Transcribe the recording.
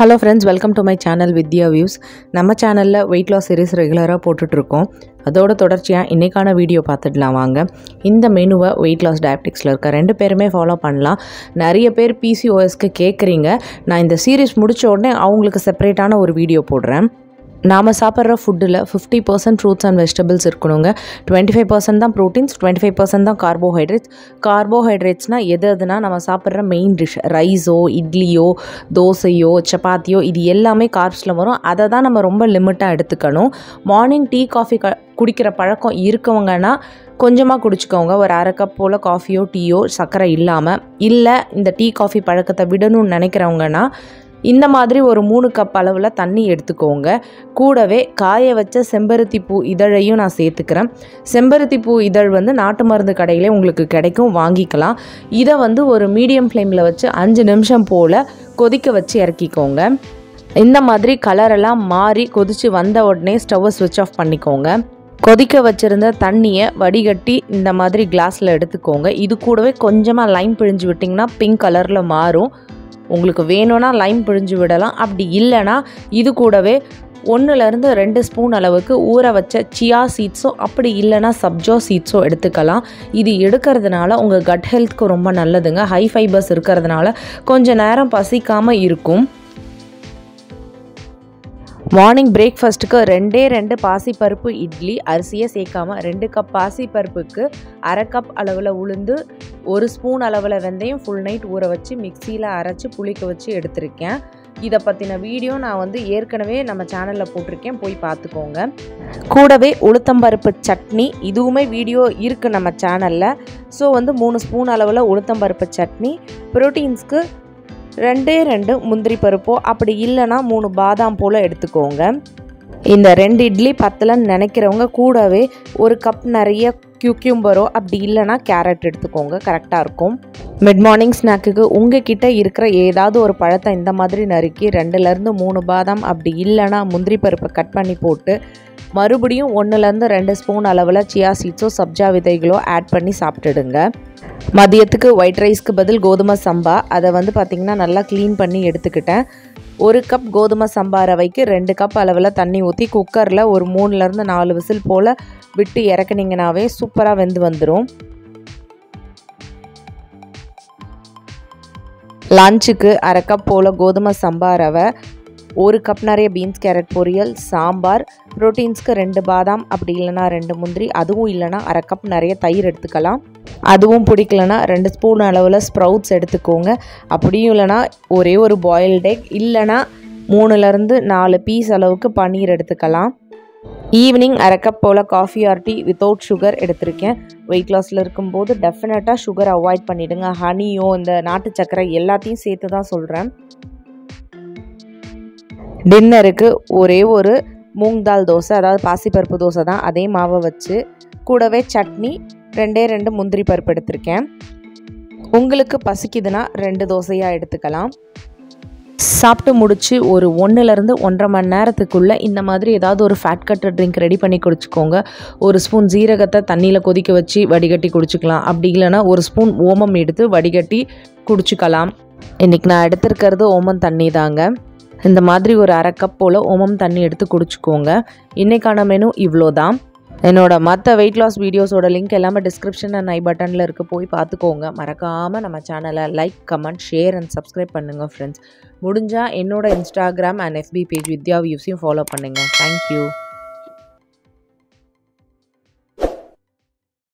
hello friends welcome to my channel Vidya views நம்ம சேனலில் weight loss series ரெகுலராக போட்டுட்ருக்கோம் அதோட தொடர்ச்சியாக இன்றைக்கான வீடியோ பார்த்துடலாம் வாங்க இந்த மெனுவை வெயிட் லாஸ் டயபெட்டிக்ஸில் இருக்க ரெண்டு பேருமே ஃபாலோ பண்ணலாம் நிறைய பேர் பிசிஓஎஸ்க்கு கேட்குறீங்க நான் இந்த சீரிஸ் முடித்த உடனே அவங்களுக்கு செப்பரேட்டான ஒரு வீடியோ போடுறேன் நாம் சாப்பிட்ற ஃபுட்டில் fifty percent fruits and vegetables இருக்கணுங்க டுவெண்ட்டி ஃபைவ் பர்சன்ட் தான் ப்ரோட்டீன்ஸ் டுவெண்ட்டி ஃபைவ் பர்சன்ட் தான் கார்போஹைட்ரேட்ஸ் கார்போஹைட்ரேட்ஸ்னால் எது எதுனா நம்ம சாப்பிட்ற மெயின் டிஷ் ரைஸோ இட்லியோ தோசையோ சப்பாத்தியோ இது எல்லாமே கார்ப்ஸில் வரும் அதை தான் நம்ம ரொம்ப லிமிட்டாக எடுத்துக்கணும் மார்னிங் டீ காஃபி க குடிக்கிற பழக்கம் இருக்கவங்கன்னா கொஞ்சமாக குடிச்சிக்கோங்க ஒரு அரை கப் போல் காஃபியோ டீயோ சர்க்கரை இல்லாமல் இல்லை இந்த டீ காஃபி பழக்கத்தை விடணும்னு நினைக்கிறவங்கன்னா இந்த மாதிரி ஒரு மூணு கப் அளவில் தண்ணி எடுத்துக்கோங்க கூடவே காய வச்ச செம்பருத்தி பூ இதழையும் நான் சேர்த்துக்கிறேன் செம்பருத்தி பூ இதழ் வந்து நாட்டு மருந்து கடையிலே உங்களுக்கு கிடைக்கும் வாங்கிக்கலாம் இதை வந்து ஒரு மீடியம் ஃப்ளேமில் வச்சு அஞ்சு நிமிஷம் போல் கொதிக்க வச்சு இறக்கிக்கோங்க இந்த மாதிரி கலரெல்லாம் மாறி கொதித்து வந்த உடனே ஸ்டவ்வை ஸ்விட்ச் ஆஃப் பண்ணிக்கோங்க கொதிக்க வச்சுருந்த தண்ணியை வடிகட்டி இந்த மாதிரி கிளாஸில் எடுத்துக்கோங்க இது கூடவே கொஞ்சமாக லைம் பிழிஞ்சு விட்டிங்கன்னா பிங்க் கலரில் மாறும் உங்களுக்கு வேணும்னா லைம் பிழிஞ்சு விடலாம் அப்படி இல்லைன்னா இது கூடவே ஒன்றுலேருந்து ரெண்டு ஸ்பூன் அளவுக்கு ஊற வச்ச சியா சீட்ஸோ அப்படி இல்லைன்னா சப்ஜோ சீட்ஸோ எடுத்துக்கலாம் இது எடுக்கிறதுனால உங்கள் கட் ஹெல்த்க்கு ரொம்ப நல்லதுங்க ஹை ஃபைபர்ஸ் இருக்கிறதுனால கொஞ்ச நேரம் பசிக்காமல் இருக்கும் மார்னிங் பிரேக்ஃபாஸ்ட்டுக்கு ரெண்டே ரெண்டு பாசிப்பருப்பு இட்லி அரிசியை சேர்க்காம ரெண்டு கப் பாசிப்பருப்புக்கு அரை கப் அளவில் உளுந்து ஒரு ஸ்பூன் அளவில் வெந்தயம் ஃபுல் நைட் ஊற வச்சு மிக்சியில் அரைச்சி புளிக்க வச்சு எடுத்திருக்கேன் இதை பற்றின வீடியோ நான் வந்து ஏற்கனவே நம்ம சேனலில் போட்டிருக்கேன் போய் பார்த்துக்கோங்க கூடவே உளுத்தம்பருப்பு சட்னி இதுவுமே வீடியோ இருக்குது நம்ம சேனலில் ஸோ வந்து மூணு ஸ்பூன் அளவில் உளுத்தம்பருப்பு சட்னி ப்ரோட்டீன்ஸ்க்கு ரெண்டே ரெண்டு முந்திரி பருப்போ அப்படி இல்லைன்னா மூணு பாதாம் போல் எடுத்துக்கோங்க இந்த ரெண்டு இட்லி பத்தலன்னு நினைக்கிறவங்க கூடவே ஒரு கப் நிறைய கியூக்யூம்பரோ அப்படி இல்லைன்னா கேரட் எடுத்துக்கோங்க கரெக்டாக இருக்கும் மிட் மார்னிங் ஸ்நாக்குக்கு உங்ககிட்ட இருக்கிற ஏதாவது ஒரு பழத்தை இந்த மாதிரி நறுக்கி ரெண்டுலேருந்து மூணு பாதாம் அப்படி இல்லைன்னா முந்திரி பருப்பை கட் பண்ணி போட்டு மறுபடியும் ஒன்றுலேருந்து ரெண்டு ஸ்பூன் அளவில் சியா சீட்ஸோ சப்ஜா விதைகளோ ஆட் பண்ணி சாப்பிட்டுடுங்க மதியத்துக்கு ஒயிட் ரைஸ்க்கு பதில் கோதுமை சம்பா அதை வந்து பார்த்திங்கன்னா நல்லா க்ளீன் பண்ணி எடுத்துக்கிட்டேன் ஒரு கப் கோதுமை சம்பா ரவைக்கு ரெண்டு கப் அளவில் தண்ணி ஊற்றி குக்கரில் ஒரு மூணுலேருந்து நாலு விசில் போல் விட்டு இறக்குனீங்கனாவே சூப்பராக வெந்து வந்துடும் லஞ்சுக்கு அரை கப் போல் கோதுமை சம்பா ரவை ஒரு கப் நிறைய பீன்ஸ் கேரட் பொரியல் சாம்பார் ப்ரோட்டீன்ஸ்க்கு ரெண்டு பாதாம் அப்படி இல்லைனா ரெண்டு முந்திரி அதுவும் இல்லைனா அரை கப் நிறைய தயிர் எடுத்துக்கலாம் அதுவும் பிடிக்கலனா ரெண்டு ஸ்பூன் அளவில் ஸ்ப்ரவுட்ஸ் எடுத்துக்கோங்க அப்படியும் இல்லைனா ஒரே ஒரு பாயில்ட் எக் இல்லைனா மூணுலேருந்து நாலு பீஸ் அளவுக்கு பன்னீர் எடுத்துக்கலாம் ஈவினிங் அரை கப் போல் coffee or tea without sugar எடுத்திருக்கேன் வெயிட் லாஸில் இருக்கும்போது டெஃபினட்டாக சுகர் அவாய்ட் பண்ணிவிடுங்க ஹனியோ இந்த நாட்டு சர்க்கரை எல்லாத்தையும் சேர்த்து தான் சொல்கிறேன் டின்னருக்கு ஒரே ஒரு மூங் தால் தோசை அதாவது பாசிப்பருப்பு தோசை தான் அதே மாவை வச்சு கூடவே சட்னி ரெண்டே ரெண்டு முந்திரி பருப்பு எடுத்திருக்கேன் உங்களுக்கு பசிக்குதுன்னா ரெண்டு தோசையாக எடுத்துக்கலாம் சாப்பிட்டு முடிச்சு ஒரு ஒன்றுலேருந்து ஒன்றரை மணி நேரத்துக்குள்ளே இந்த மாதிரி ஏதாவது ஒரு ஃபேட் கட்டர் ட்ரிங்க் ரெடி பண்ணி குடிச்சிக்கோங்க ஒரு ஸ்பூன் ஜீரகத்தை தண்ணியில் கொதிக்க வச்சு வடிகட்டி குடிச்சிக்கலாம் அப்படி இல்லைன்னா ஒரு ஸ்பூன் ஓமம் எடுத்து வடிகட்டி குடிச்சிக்கலாம் இன்றைக்கி நான் எடுத்திருக்கிறது ஓமம் தண்ணி தாங்க இந்த மாதிரி ஒரு அரை கப் போல் ஓமம் தண்ணி எடுத்து குடிச்சிக்கோங்க இன்றைக்கான மெனு இவ்வளோ தான் என்னோட மற்ற வெயிட் லாஸ் வீடியோஸோட லிங்க் எல்லாமே டிஸ்கிரிப்ஷன் அண்ட் ஐ பட்டனில் இருக்க போய் பார்த்துக்கோங்க மறக்காமல் நம்ம சேனலை like comment share and subscribe பண்ணுங்கள் ஃப்ரெண்ட்ஸ் முடிஞ்சால் என்னோட Instagram and FB page Vidya வியூஸையும் ஃபாலோ பண்ணுங்கள் தேங்க்யூ